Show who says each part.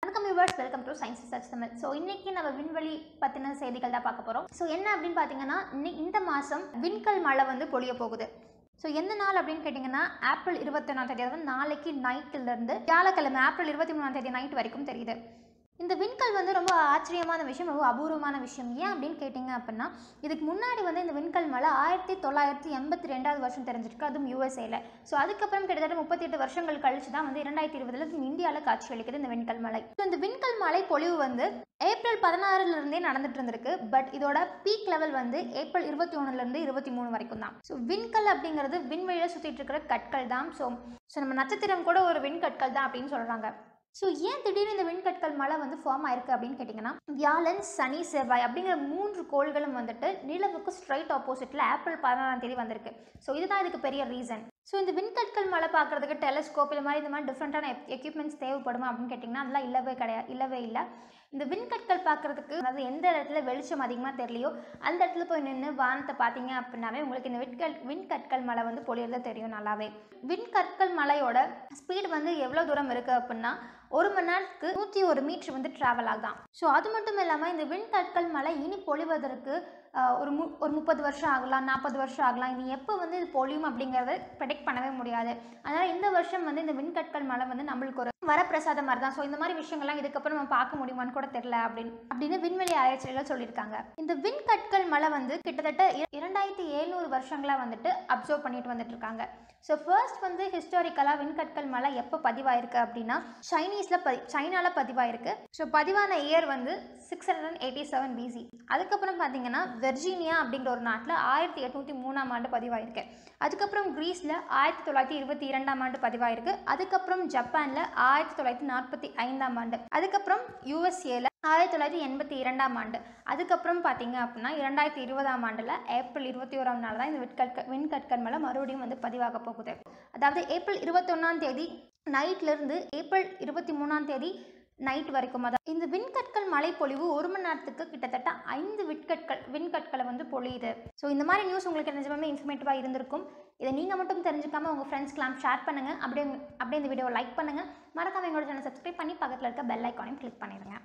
Speaker 1: வணக்கம் viewers welcome to science research Tamil so இன்னைக்கு நம்ம விண்வெளி பற்றின செய்திகள் தான் பார்க்க போகிறோம் ஸோ என்ன அப்படின்னு பார்த்தீங்கன்னா இன்னி- இந்த மாதம் விண்கல் மழை வந்து பொழிய போகுது ஸோ எந்த நாள் அப்படின்னு கேட்டிங்கன்னா ஏப்ரல் இருபத்தி ஒன்றாம் தேதி அதாவது நாளைக்கு நைட்டிலேருந்து வியாழக்கிழமை ஏப்ரல் இருபத்தி மூணாம் தேதி நைட் வரைக்கும் தெரியுது இந்த விண்கல் வந்து ரொம்ப ஆச்சரியமான விஷயம் ரொம்ப அபூர்வமான விஷயம் ஏன் அப்படின்னு கேட்டிங்க அப்படின்னா இதுக்கு முன்னாடி வந்து இந்த விண்கல் மழை ஆயிரத்தி தொள்ளாயிரத்தி எண்பத்தி ரெண்டாவது வருஷம் தெரிஞ்சிருக்கு அதுவும் யூஎஸ்ஏல ஸோ அதுக்கப்புறம் கிட்டத்தட்ட முப்பத்தி எட்டு வருஷங்கள் கழிச்சு தான் வந்து இரண்டாயிரத்தி இருபதுல இந்தியாவில் காட்சி அளிக்குது இந்த விண்கல் மலை ஸோ இந்த விண்கல் மலை பொழிவு வந்து ஏப்ரல் பதினாறுல இருந்தே நடந்துட்டு இருந்திருக்கு பட் இதோட பீக் லெவல் வந்து ஏப்ரல் இருபத்தி ஒன்றுலேருந்து இருபத்தி மூணு வரைக்கும் தான் ஸோ விண்கல் அப்படிங்கிறது விண்வெளியில் சுற்றிட்டு இருக்கிற கற்கள் தான் ஸோ ஸோ நம்ம நட்சத்திரம் கூட ஒரு விண்கற்கள் தான் அப்படின்னு சொல்கிறாங்க ஸோ ஏன் திடீர்னு இந்த விண்கற்கள் மழை வந்து ஃபார்ம் ஆயிருக்கு அப்படின்னு கேட்டிங்கன்னா வியாழன் சனி செவ்வாய் அப்படிங்கிற மூன்று கோள்களும் வந்துட்டு நிலவுக்கு ஸ்ட்ரைட் ஆப்போசிட்டில் ஏப்ரல் பதினாறாம் தேதி வந்திருக்கு ஸோ இதுதான் இதுக்கு பெரிய ரீசன் ஸோ இந்த விண்கற்கள் மழை பார்க்குறதுக்கு டெலஸ்கோப் இது மாதிரி இந்த மாதிரி டிஃப்ரெண்ட்டான எக்யூப்மெண்ட்ஸ் தேவைப்படுமா அப்படின்னு கேட்டிங்கன்னா அதெல்லாம் இல்லவே கிடையாது இல்லவே இல்லை இந்த விண்கற்கள் பார்க்குறதுக்கு அதாவது எந்த இடத்துல வெளிச்சம் அதிகமாக தெரியலையோ அந்த இடத்துல போய் நின்று வானத்தை பார்த்தீங்க அப்படின்னாவே உங்களுக்கு இந்த விண்கல் விண்கற்கள் மலை வந்து பொழியறது தெரியும் நல்லாவே விண்கற்கள் மலையோட ஸ்பீடு வந்து எவ்வளோ தூரம் இருக்குது அப்படின்னா ஒரு மணி நேரத்துக்கு நூற்றி ஒரு மீட்டர் வந்து ட்ராவல் ஆகுதான் ஸோ அது மட்டும் இல்லாமல் இந்த விண்கற்கள் மலை இனி பொழிவதற்கு ஆஹ், ஒரு மு ஒரு முப்பது வருஷம் ஆகலாம் நாற்பது வருஷம் ஆகலாம் இது எப்போ வந்து இது பொழியும் அப்படிங்கிறத ப்ரெடிக்ட் பண்ணவே முடியாது அதனால் இந்த வருஷம் வந்து இந்த விண்கற்கள் மலை வந்து நம்மளுக்கு ஒரு வரப்பிரசாதம் மாதிரி தான் ஸோ இந்த மாதிரி விஷயங்கள்லாம் இதுக்கப்புறம் நம்ம பார்க்க முடியுமான்னு கூட தெரியல அப்படின்னு அப்படின்னு விண்வெளி ஆராய்ச்சிகள் சொல்லியிருக்காங்க இந்த விண்கற்கள் மலை வந்து கிட்டத்தட்ட இர- இரண்டாயிரத்தி எழுநூறு வருஷங்களாக வந்துட்டு அப்சர்வ் பண்ணிட்டு வந்துட்டு இருக்காங்க ஸோ ஃபர்ஸ்ட் வந்து ஹிஸ்டாரிக்கலாக விண்கற்கள் மலை எப்போ பதிவாயிருக்கு அப்படின்னா சைனீஸில் பதி சைனாவில் பதிவாயிருக்கு ஸோ பதிவான இயர் வந்து six hundred and eighty seven BC அதுக்கப்புறம் பார்த்தீங்கன்னா வெர்ஜீனியா அப்படிங்கிற ஒரு நாட்டில் ஆயிரத்தி எட்நூற்றி மூணாம் ஆண்டு பதிவாயிருக்கு அதுக்கப்புறம் கிரீஸில் ஆயிரத்தி தொள்ளாயிரத்தி இருபத்தி இரண்டாம் ஆண்டு பதிவாயிருக்கு அதுக்கப்புறம் ஜப்பானில் ஆயிரத்தி தொள்ளாயிரத்தி நாற்பத்தி ஐந்தாம் ஆண்டு அதுக்கப்புறம் யூஎஸ்ஏல ஆயிரத்தி தொள்ளாயிரத்தி எண்பத்தி இரண்டாம் ஆண்டு அதுக்கப்புறம் பார்த்தீங்க அப்படின்னா இரண்டாயிரத்தி இருபதாம் ஆண்டில் ஏப்ரல் இருபத்தி ஓராம் நாள் தான் இந்த விண்கற்க விண்கற்கள் மேலே மறுபடியும் வந்து பதிவாக போகுது அதாவது ஏப்ரல் இருபத்தொன்னாம் தேதி நைட்லேருந்து ஏப்ரல் இருபத்தி மூணாம் தேதி நைட் வரைக்கும் அதாவது இந்த விண்கற்கள் மழைப்பொழிவு ஒரு மணி நேரத்துக்கு கிட்டத்தட்ட ஐந்து விண்கற்கள் விண்கற்களை வந்து பொழியுது ஸோ இந்த மாதிரி நியூஸ் உங்களுக்கு நிஜமே இன்ஃபர்மேட்டிவாக இருந்திருக்கும் இதை நீங்கள் மட்டும் தெரிஞ்சுக்காம உங்கள் ஃப்ரெண்ட்ஸ்க்கெலாம் ஷேர் பண்ணுங்கள் அப்படியே அப்படியே இந்த வீடியோ லைக் பண்ணுங்கள் மறக்காம எங்களோட சேனல் சப்ஸ்கிரைப் பண்ணி பக்கத்தில் இருக்க பெல் ஐக்கானையும் கிளிக் பண்ணிடுங்க